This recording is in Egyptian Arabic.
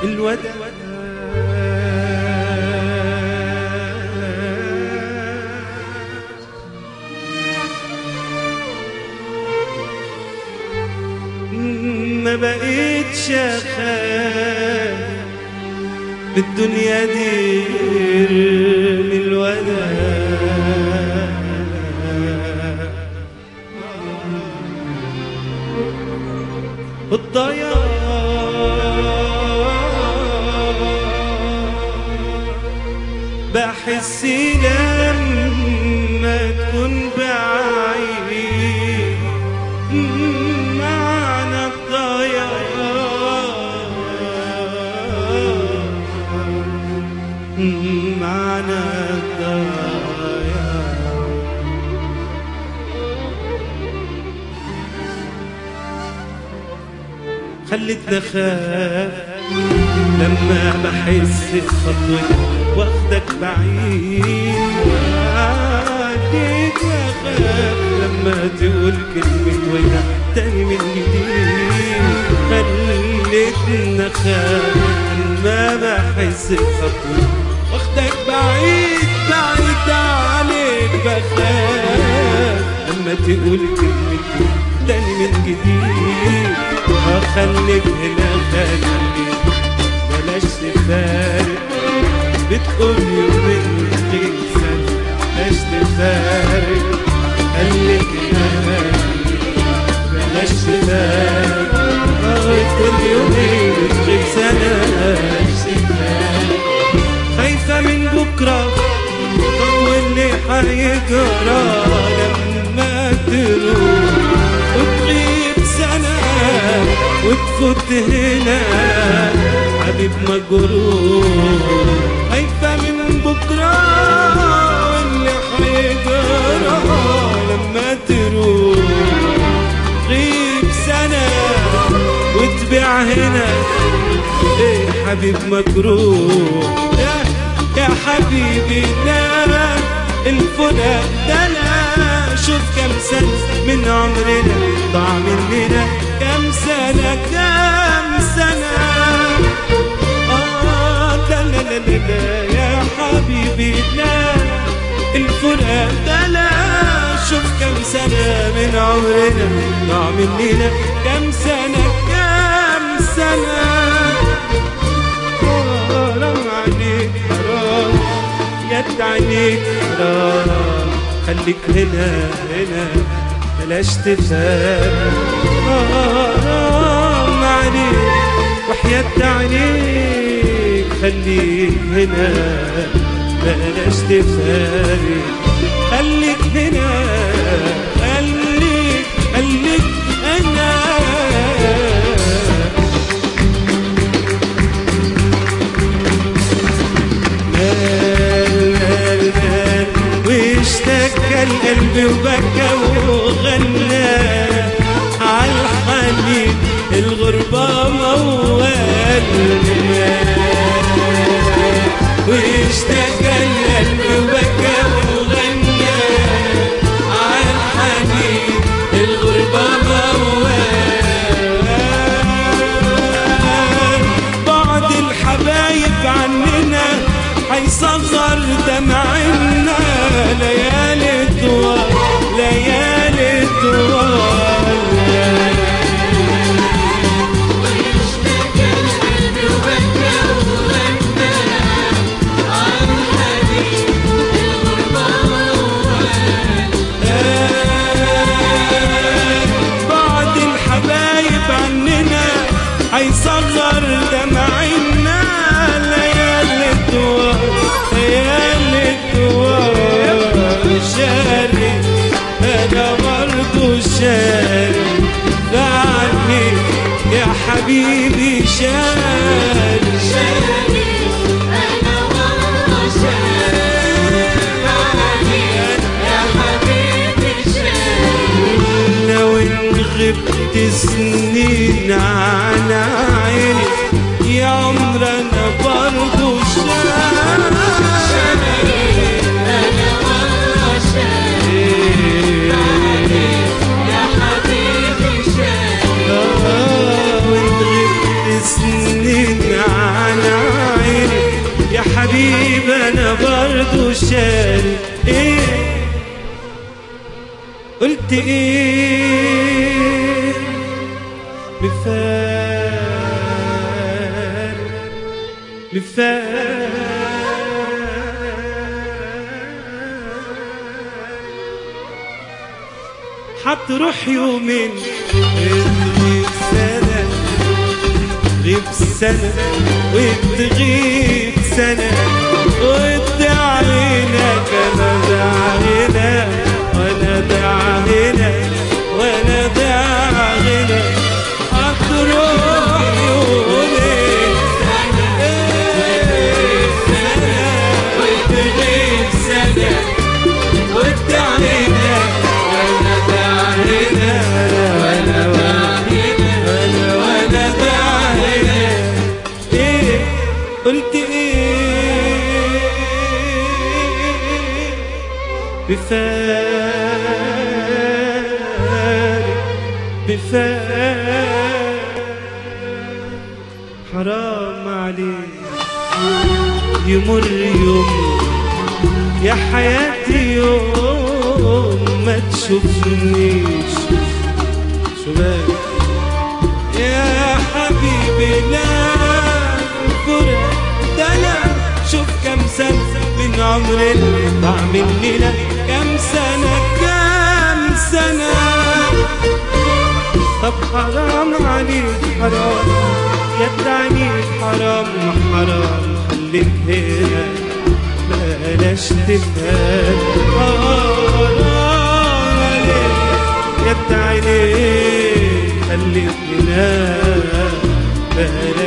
ما بقيتش اخاف بالدنيا دي من الوداع الضياع بحس لما تكون بعيد معنى الضياع معنى الضياع خلتنا خاف لما بحس بخطوتك واخدك بعيد عليك اخاف لما تقول كلمة وجع تاني من جديد خلتنا خاف لما بحس بخطوتك واخدك بعيد بعيد عليك بخاف لما تقول كلمة تاني من جديد خليك هنا خليك بلاش تفارق بتقول يومين غير سنة بلاش تفارق خليك هنا بلاش تفارق بتقول يومين غير سنة بلاش تفارق خايفة من بكرة طب واللي حيجرى لما تروح وتغيب سنة وتفوت هنا حبيب مجروح خايفة من بكرة واللي حيجرى لما تروح غيب سنة وتبيع هنا ايه حبيب مجروح يا يا حبيبي لا الفراق ده لا شوف كم سنة من عمرنا ضاع مننا كم سنة كم سنة آه لا لا لا لا لا يا حبيبي لا الفراق ده لا شوف كم سنة من عمرنا ضاع مننا كم سنة كم سنة حرام عليك حرام يد عليك حرام خليك هنا هنا بلاش تفهم حرام عليك وحياة عليك خليك هنا بلاش تفارق خليك هنا خليك خليك هنا مال مال مال واشتكى القلب وبكى وغنى عالحنين الغربة موال واشتكى القلب وبكى وغنى عالحنين الغربة موال بعد الحبايب عننا هيصغر دمعنا ليالي طوال ليالي طوال بعد الحبايب عننا هيصغر دمعنا ليالي طوال ليالي طوال شاري انا برضو شاري عني يا حبيبي شاري لو ان غبت سنين عن عيني يا عمر انا برضو سنين عن حبيب انا برضو شاري ايه قلت ايه بفارق بفارق حتروح يومين تغيب سنة تغيب سنة وتغيب سنة وتدعينك أنا دعينا وأنا دعينا وأنا دعينا هتروح يومين إيه سنة وتغيب سنة وتدعينا وأنا دعينا وأنا دعينا وأنا وأنا دعينا إيه قلت إيه بفارق بفارق حرام عليك يمر يوم يا حياتي يوم ما تشوفنيش شو بالك يا حبيبي لا فرق ده لا شوف كم سنة من عمرنا ضاع مننا كم سنة كم سنة طب حرام عليك حرام يا عنيك حرام حرام خليك هنا بلاش تفهم حرام عليك يا عينيك خليك هنا بلاش